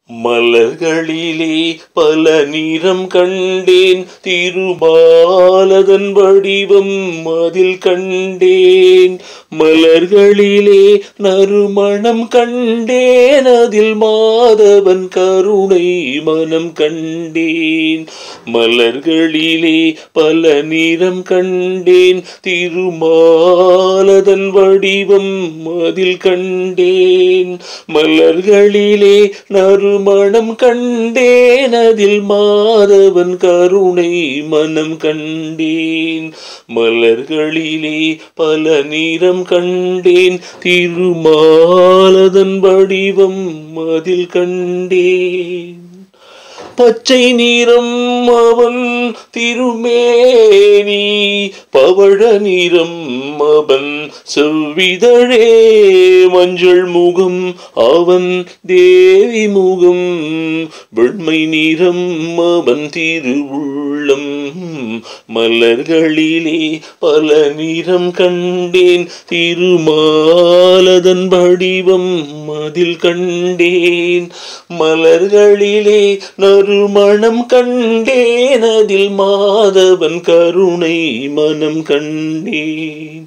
மலர்களிலே பல நிறம் கண்டேன் திருமாலதன் வடிவம் அதில் கண்டேன் மலர்களிலே நறுமணம் கண்டேன் அதில் மாதவன் கருணை மனம் கண்டேன் மலர்களிலே பல நிறம் கண்டேன் திருமாலதன் வடிவம் அதில் கண்டேன் மலர்களிலே நறுமணம் கண்டேன் அதில் மாதவன் கருணை மனம் கண்டேன் மலர்களிலே பல நிறம் கண்டேன் திருமாலதன் வடிவம் அதில் கண்டேன் பச்சை நிறம் அவன் திருமேனி பவழ நிறம் அவன் செவ்விதழே மஞ்சள் முகம் அவன் தேவி முகம் வெண்மை நிறம் அவன் திருவுள்ளம் மலர்களிலே பல நிறம் கண்டேன் திருமாலதன் வடிவம் அதில் கண்டேன் மலர்களிலே நறுமணம் கண்டேன் அதில் மாதவன் கருணை மனம் கண்டேன்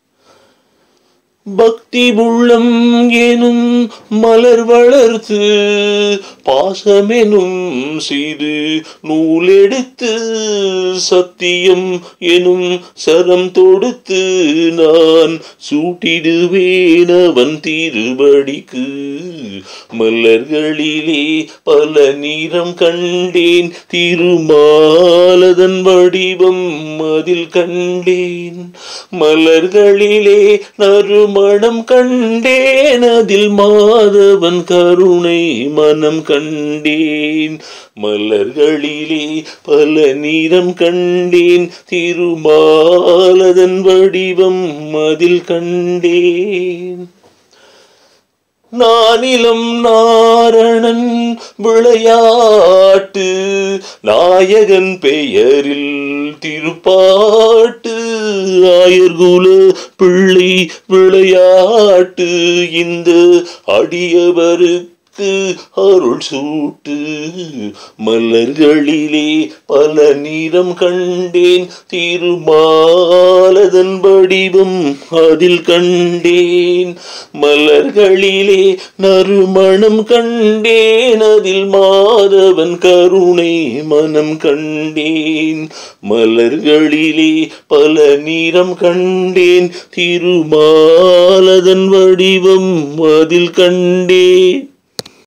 பக்தி உள்ளம் எனும் மலர் வளர்த்து பாசமெனும் சிறு நூலெடுத்து சத்தியம் எனும் சரம் தொடுத்து நான் சூட்டிடுவேன் அவன் திருவடிக்கு மலர்களிலே பல நிறம் கண்டேன் திருமாலதன் வடிவம் அதில் கண்டேன் மலர்களிலே நறுமணம் கண்டேன் அதில் மாதவன் கருணை மனம் கண்டேன் மலர்களிலே பல நிறம் கண்டேன் திருமாலதன் வடிவம் அதில் கண்டேன் நானிலம் நாரணன் விளையாட்டு நாயகன் பெயரில் திருப்பாட்டு ஆயர்குல பிள்ளை விளையாட்டு இந்த அடியவருக்கு அருள் சூட்டு மலர்களிலே பல நிறம் கண்டேன் திருமாலதன் வடிவம் அதில் கண்டேன் மலர்களிலே நறுமணம் கண்டேன் அதில் மாதவன் கருணை மனம் கண்டேன் மலர்களிலே பல நிறம் கண்டேன் திருமாலதன் வடிவம் அதில் கண்டேன்